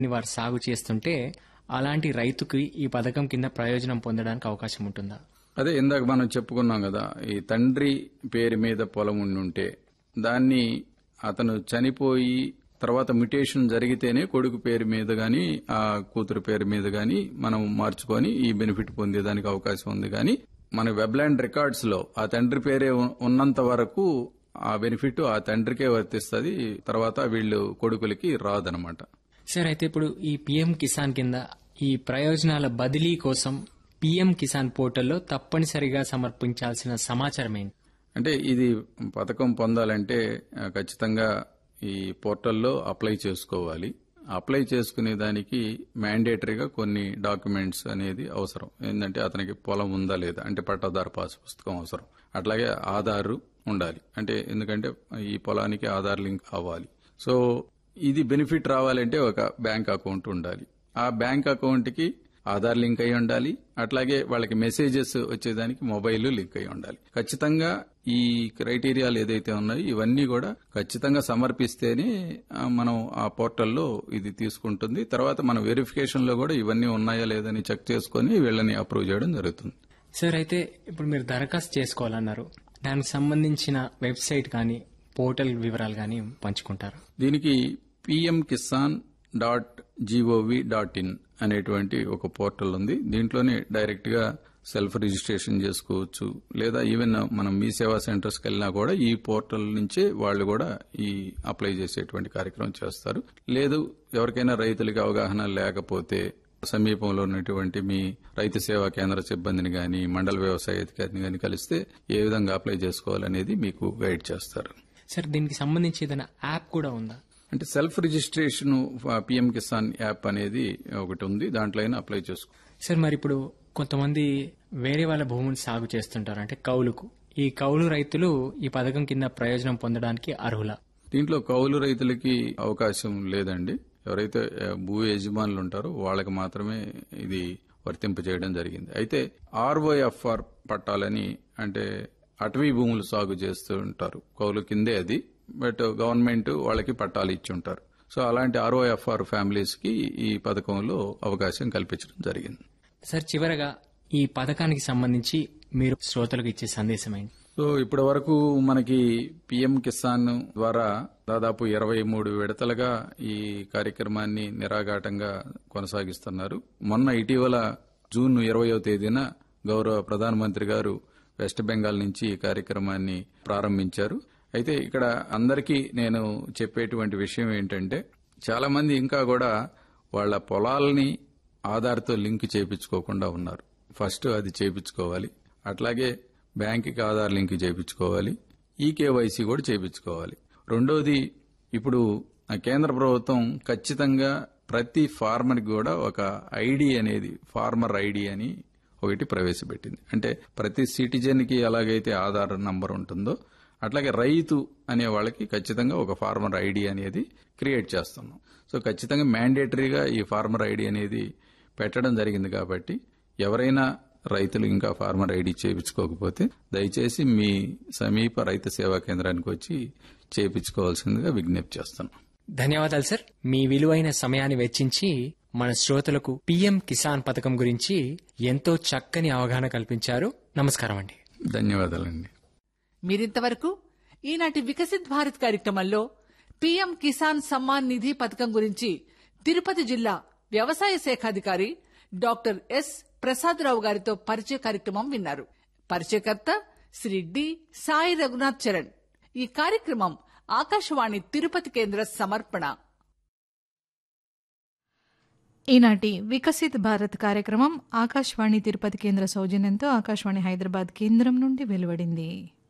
వారు సాగు చేస్తుంటే అలాంటి రైతుకి ఈ పథకం కింద ప్రయోజనం పొందడానికి అవకాశం ఉంటుందా అదే ఇందాక మనం చెప్పుకున్నాం కదా ఈ తండ్రి పేరు మీద పొలం ఉండి ఉంటే దాన్ని అతను చనిపోయి తర్వాత మ్యుటేషన్ జరిగితేనే కొడుకు పేరు మీద గాని ఆ కూతురు పేరు మీద గాని మనం మార్చుకొని ఈ బెనిఫిట్ పొందేదానికి అవకాశం ఉంది కానీ మన వెబ్లాండ్ రికార్డ్స్ లో ఆ తండ్రి పేరే ఉ- ఉన్నంత వరకు ఆ బెనిఫిట్ ఆ తండ్రికే వర్తిస్తుంది తర్వాత వీళ్ళు కొడుకులకి రాదనమాట సార్ అయితే ఇప్పుడు ఈ పిఎం కిసాన్ కింద ఈ ప్రయోజనాల బదిలీ కోసం పిఎం కిసాన్ పోర్టల్లో తప్పనిసరిగా సమర్పించాల్సిన సమాచారం ఏంటి అంటే ఇది పథకం పొందాలంటే ఆ, ఖచ్చితంగా ఈ పోర్టల్లో అప్లై చేసుకోవాలి అప్లై చేసుకునే దానికి మ్యాండేటరీగా కొన్ని డాక్యుమెంట్స్ అనేది అవసరం ఏంటంటే అతనికి పొలం ఉందా లేదా అంటే పట్టాదారు పాస్ పుస్తకం అవసరం అట్లాగే ఆధారు ఉండాలి అంటే ఎందుకంటే ఈ పొలానికి ఆధార్ లింక్ అవ్వాలి సో ఇది బెనిఫిట్ రావాలంటే ఒక బ్యాంక్ అకౌంట్ ఉండాలి ఆ బ్యాంక్ అకౌంట్కి ఆధార్ లింక్ అయి ఉండాలి అట్లాగే వాళ్ళకి మెసేజెస్ వచ్చేదానికి మొబైల్ లింక్ అయి ఉండాలి ఖచ్చితంగా ఈ క్రైటీరియాలు ఏదైతే ఉన్నాయో ఇవన్నీ కూడా ఖచ్చితంగా సమర్పిస్తేనే ఆ, మనం ఆ పోర్టల్లో ఇది తీసుకుంటుంది తర్వాత మన వెరిఫికేషన్ లో కూడా ఇవన్నీ ఉన్నాయా లేదని చెక్ చేసుకొని వీళ్ళని అప్రూవ్ చేయడం జరుగుతుంది సార్ అయితే ఇప్పుడు మీరు దరఖాస్తు చేసుకోవాలన్నారు దానికి సంబంధించిన వెబ్సైట్ కానీ పోర్టల్ వివరాలు కానీ పంచుకుంటారు దీనికి PM Kisan dot GOV dot in అనేటువంటి ఒక పోర్టల్ ఉంది దీంట్లోనే డైరెక్ట్ గా సెల్ఫ్ రిజిస్ట్రేషన్ చేసుకోవచ్చు లేదా ఈవెన్ మనం మీ సేవా సెంటర్స్కి వెళ్ళినా కూడా ఈ పోర్టల్ నుంచే వాళ్ళు కూడా ఈ అప్లై చేసేటువంటి కార్యక్రమం చేస్తారు లేదు ఎవరికైనా రైతులకి అవగాహన లేకపోతే సమీపంలో ఉన్నటువంటి మీ రైతు సేవా కేంద్ర సిబ్బందిని గాని మండల వ్యవసాయ అధికారిని గాని కలిస్తే ఏ విధంగా అప్లై చేసుకోవాలనేది మీకు గైడ్ చేస్తారు సార్ దీనికి సంబంధించి ఏదైనా యాప్ కూడా ఉందా అంటే self registration PM Kisan app అనేది ఒకటి ఉంది దాంట్లో అయినా అప్లై చేసుకో సార్ మరి ఇప్పుడు కొంతమంది వేరే వాళ్ళ భూమిని సాగు చేస్తుంటారు అంటే కౌలుకు ఈ కౌలు రైతులు ఈ పథకం కింద ప్రయోజనం పొందడానికి అర్హుల దీంట్లో కౌలు రైతులకి అవకాశం లేదండి ఎవరైతే ఆ, భూ యజమానులు ఉంటారో వాళ్ళకి మాత్రమే ఇది వర్తింపజేయడం జరిగింది అయితే ఆర్ఓఎఫ్ఆర్ పట్టాలని అంటే అటవీ భూములు సాగు చేస్తూ ఉంటారు కౌలు కిందే అది బట్ గవర్నమెంట్ వాళ్ళకి పట్టాలు ఇచ్చి ఉంటారు సో అలాంటి ఆర్ఓఎఫ్ఆర్ ఫ్యామిలీస్ కి ఈ పథకంలో అవకాశం కల్పించడం జరిగింది సార్ చివరగా ఈ పథకానికి సంబంధించి మీరు శ్రోతలకు ఇచ్చే సందేశం ఏంటి సో ఇప్పటి వరకు మనకి పిఎం కిసాన్ ద్వారా దాదాపు ఇరవై మూడు విడతలుగా ఈ కార్యక్రమాన్ని నిరాఘాటంగా కొనసాగిస్తున్నారు మొన్న ఇటీవల జూన్ ఇరవయో తేదీన గౌరవ ప్రధానమంత్రి గారు వెస్ట్ బెంగాల్ నుంచి ఈ కార్యక్రమాన్ని ప్రారంభించారు అయితే ఇక్కడ అందరికీ నేను చెప్పేటువంటి విషయం ఏంటంటే చాలా మంది ఇంకా కూడా వాళ్ళ పొలాలని ఆధార్తో లింక్ చేపించుకోకుండా ఉన్నారు ఫస్ట్ అది చేపించుకోవాలి అట్లాగే బ్యాంకుకి ఆధార్ లింక్ చేపించుకోవాలి ఈ కేవైసీ కూడా చేపించుకోవాలి రెండోది ఇప్పుడు ఆ కేంద్ర ప్రభుత్వం ఖచ్చితంగా ప్రతి ఫార్మర్కి కూడా ఒక ఐడి అనేది ఫార్మర్ ఐడి అని ఒకటి ప్రవేశపెట్టింది అంటే ప్రతి సిటిజన్ కి ఎలాగైతే ఆధార్ నంబర్ ఉంటుందో అట్లాగే రైతు అనే వాళ్ళకి ఖచ్చితంగా ఒక ఫార్మర్ ఐడి అనేది క్రియేట్ చేస్తున్నాం సో ఖచ్చితంగా మ్యాండేటరీగా ఈ ఫార్మర్ ఐడి అనేది పెట్టడం జరిగింది కాబట్టి ఎవరైనా రైతులు ఇంకా ఫార్మర్ ఐడి చేయించుకోకపోతే దయచేసి మీ సమీప రైతు సేవా కేంద్రానికి వచ్చి చేయించుకోవాల్సిందిగా విజ్ఞప్తి చేస్తున్నాం ధన్యవాదాలు సార్ మీ విలువైన సమయాన్ని వెచ్చించి మన శ్రోతలకు పిఎం కిసాన్ పథకం గురించి ఎంతో చక్కని అవగాహన కల్పించారు నమస్కారం అండి ధన్యవాదాలండి మీరింతవరకు ఈనాటి వికసిత్ భారత్ కార్యక్రమంలో పీఎం కిసాన్ సమ్మాన్ నిధి పథకం గురించి తిరుపతి జిల్లా వ్యవసాయ శాఖాధికారి డాక్టర్ ఎస్ ప్రసాదరావు గారితో పరిచయ కార్యక్రమం విన్నారు పరిచయకర్త శ్రీ డి సాయి రఘునాథ్ చరణ్ ఈ కార్యక్రమం ఆకాశవాణి తిరుపతి కేంద్ర సమర్పణ ఈనాటి వికసిత్ భారత్ కార్యక్రమం ఆకాశవాణి తిరుపతి కేంద్ర సౌజన్యంతో ఆకాశవాణి హైదరాబాద్ కేంద్రం నుండి వెలువడింది